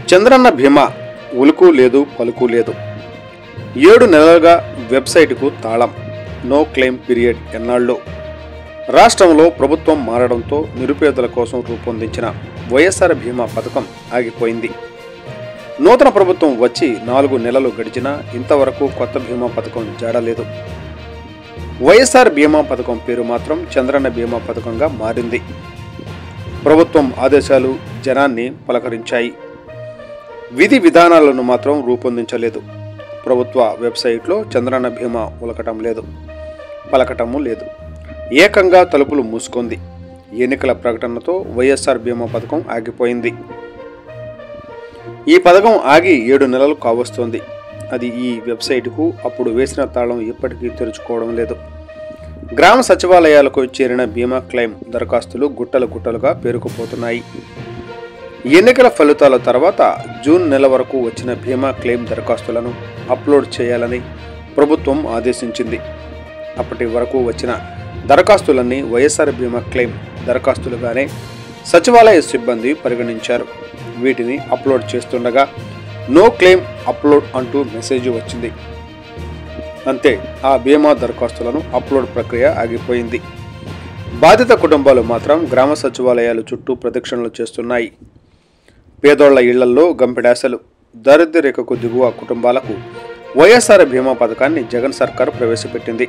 చంద్రన్న భీమా ఉలుకు లేదు పలుకు లేదు ఏడు నెలలుగా వెబ్సైటుకు తాళం నో క్లెయిమ్ పీరియడ్ ఎన్నాళ్ళు రాష్ట్రంలో ప్రభుత్వం మారడంతో నిరుపేదల కోసం రూపొందించిన వైఎస్ఆర్ బీమా పథకం ఆగిపోయింది నూతన ప్రభుత్వం వచ్చి నాలుగు నెలలు గడిచినా ఇంతవరకు కొత్త బీమా పథకం జాడలేదు వైఎస్ఆర్ బీమా పథకం పేరు మాత్రం చంద్రన్న బీమా పథకంగా మారింది ప్రభుత్వం ఆదేశాలు జనాన్ని పలకరించాయి విధి విధానాలను మాత్రం రూపొందించలేదు ప్రభుత్వ వెబ్సైట్లో చంద్రన్న బీమా ఉలకటం లేదు పలకటము లేదు ఏకంగా తలుపులు మూసుకుంది ఎన్నికల ప్రకటనతో వైఎస్ఆర్ బీమా పథకం ఆగిపోయింది ఈ పథకం ఆగి ఏడు నెలలు కావస్తోంది అది ఈ వెబ్సైటుకు అప్పుడు వేసిన తాళం ఇప్పటికీ తెరుచుకోవడం లేదు గ్రామ సచివాలయాలకు చేరిన బీమా క్లెయిమ్ దరఖాస్తులు గుట్టలు గుట్టలుగా పేరుకుపోతున్నాయి ఎన్నికల ఫలితాల తర్వాత జూన్ నెల వరకు వచ్చిన బీమా క్లెయిమ్ దరఖాస్తులను అప్లోడ్ చేయాలని ప్రభుత్వం ఆదేశించింది అప్పటి వరకు వచ్చిన దరఖాస్తులన్నీ వైఎస్ఆర్ బీమా క్లెయిమ్ దరఖాస్తులుగానే సచివాలయ సిబ్బంది పరిగణించారు వీటిని అప్లోడ్ చేస్తుండగా నో క్లెయిమ్ అప్లోడ్ అంటూ మెసేజ్ వచ్చింది అంతే ఆ బీమా దరఖాస్తులను అప్లోడ్ ప్రక్రియ ఆగిపోయింది బాధిత కుటుంబాలు మాత్రం గ్రామ సచివాలయాలు చుట్టూ ప్రదక్షిణలు చేస్తున్నాయి పేదోళ్ల ఇళ్లల్లో గంపెడాసలు దారిద్ర్య రేఖకు దిగువ కుటుంబాలకు వైఎస్ఆర్ బీమా పథకాన్ని జగన్ సర్కార్ ప్రవేశపెట్టింది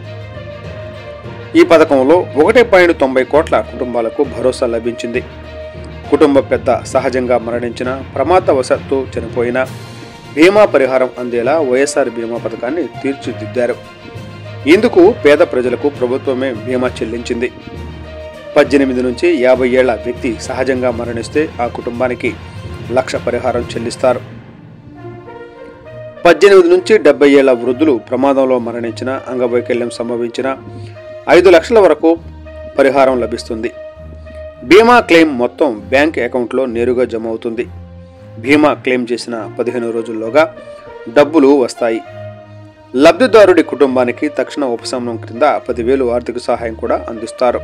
ఈ పథకంలో ఒకటి పాయింట్ తొంభై కోట్ల కుటుంబాలకు భరోసా లభించింది కుటుంబ పెద్ద సహజంగా మరణించిన ప్రమాదవశాత్తు చనిపోయిన బీమా పరిహారం అందేలా వైఎస్ఆర్ బీమా పథకాన్ని తీర్చిదిద్దారు ఇందుకు పేద ప్రజలకు ప్రభుత్వమే బీమా చెల్లించింది పద్దెనిమిది నుంచి యాభై ఏళ్ల వ్యక్తి సహజంగా మరణిస్తే ఆ కుటుంబానికి లక్ష పరిహారం చెల్లిస్తారు పద్దెనిమిది నుంచి డెబ్బై ఏళ్ల వృద్ధులు ప్రమాదంలో మరణించిన అంగవైకల్యం సంభవించిన ఐదు లక్షల వరకు పరిహారం లభిస్తుంది బీమా క్లెయిమ్ మొత్తం బ్యాంక్ అకౌంట్లో నేరుగా జమ అవుతుంది బీమా క్లెయిమ్ చేసిన పదిహేను రోజుల్లోగా డబ్బులు వస్తాయి లబ్ధిదారుడి కుటుంబానికి తక్షణ ఉపశమనం క్రింద పదివేలు ఆర్థిక సహాయం కూడా అందిస్తారు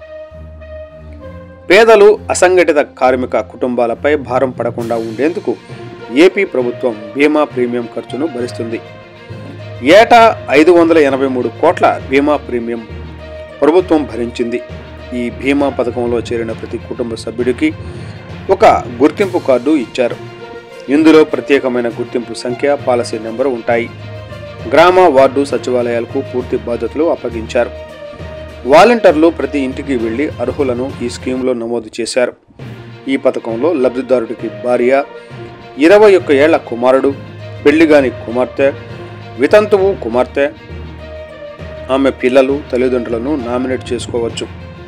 పేదలు అసంఘటిత కార్మిక కుటుంబాలపై భారం పడకుండా ఉండేందుకు ఏపీ ప్రభుత్వం బీమా ప్రీమియం ఖర్చును భరిస్తుంది ఏటా ఐదు వందల ఎనభై మూడు కోట్ల బీమా ప్రీమియం ప్రభుత్వం భరించింది ఈ బీమా పథకంలో చేరిన ప్రతి కుటుంబ సభ్యుడికి ఒక గుర్తింపు కార్డు ఇచ్చారు ఇందులో ప్రత్యేకమైన గుర్తింపు సంఖ్య పాలసీ నెంబర్ ఉంటాయి గ్రామ వార్డు సచివాలయాలకు పూర్తి బాధ్యతలు అప్పగించారు వాలంటీర్లు ప్రతి ఇంటికి వెళ్లి అర్హులను ఈ స్కీమ్లో నమోదు చేశారు ఈ పథకంలో లబ్ధిదారుడికి భార్య ఇరవై ఒక్క ఏళ్ల కుమారుడు పెళ్లిగాని కుమార్తె వితంతువు కుమార్తె ఆమె పిల్లలు తల్లిదండ్రులను నామినేట్ చేసుకోవచ్చు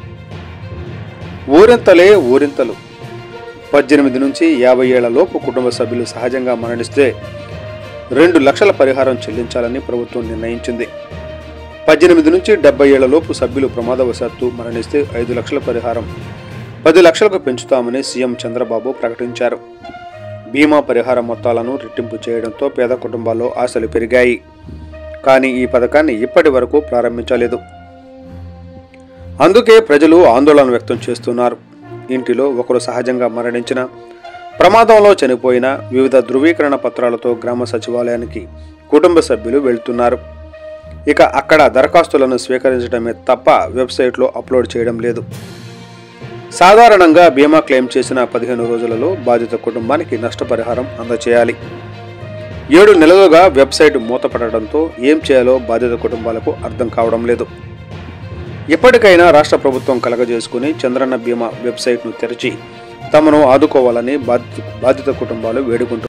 ఊరింతలే ఊరింతలు పద్దెనిమిది నుంచి యాభై ఏళ్ల లోపు కుటుంబ సభ్యులు సహజంగా మరణిస్తే రెండు లక్షల పరిహారం చెల్లించాలని ప్రభుత్వం నిర్ణయించింది పద్దెనిమిది నుంచి డెబ్బై ఏళ్ల లోపు సభ్యులు ప్రమాదవశాత్తు మరణిస్తే ఐదు లక్షల పరిహారం పది లక్షలకు పెంచుతామని సీఎం చంద్రబాబు ప్రకటించారు బీమా పరిహార మొత్తాలను రెట్టింపు చేయడంతో పేద కుటుంబాల్లో ఆశలు పెరిగాయి కానీ ఈ పథకాన్ని ఇప్పటి వరకు ప్రారంభించలేదు అందుకే ప్రజలు ఆందోళన వ్యక్తం చేస్తున్నారు ఇంటిలో ఒకరు సహజంగా మరణించిన ప్రమాదంలో చనిపోయిన వివిధ ధృవీకరణ పత్రాలతో గ్రామ సచివాలయానికి కుటుంబ సభ్యులు వెళ్తున్నారు ఇక అక్కడ దరఖాస్తులను స్వీకరించడమే తప్ప వెబ్సైట్లో అప్లోడ్ చేయడం లేదు సాధారణంగా బీమా క్లెయిమ్ చేసిన పదిహేను రోజులలో బాధిత కుటుంబానికి నష్టపరిహారం అందచేయాలి ఏడు నెలలుగా వెబ్సైట్ మూతపడడంతో ఏం చేయాలో బాధిత కుటుంబాలకు అర్థం కావడం లేదు ఇప్పటికైనా రాష్ట్ర ప్రభుత్వం కలగజేసుకుని చంద్రన్న బీమా వెబ్సైట్ను తెరిచి తమను ఆదుకోవాలని బాధిత బాధిత కుటుంబాలు వేడుకుంటున్నారు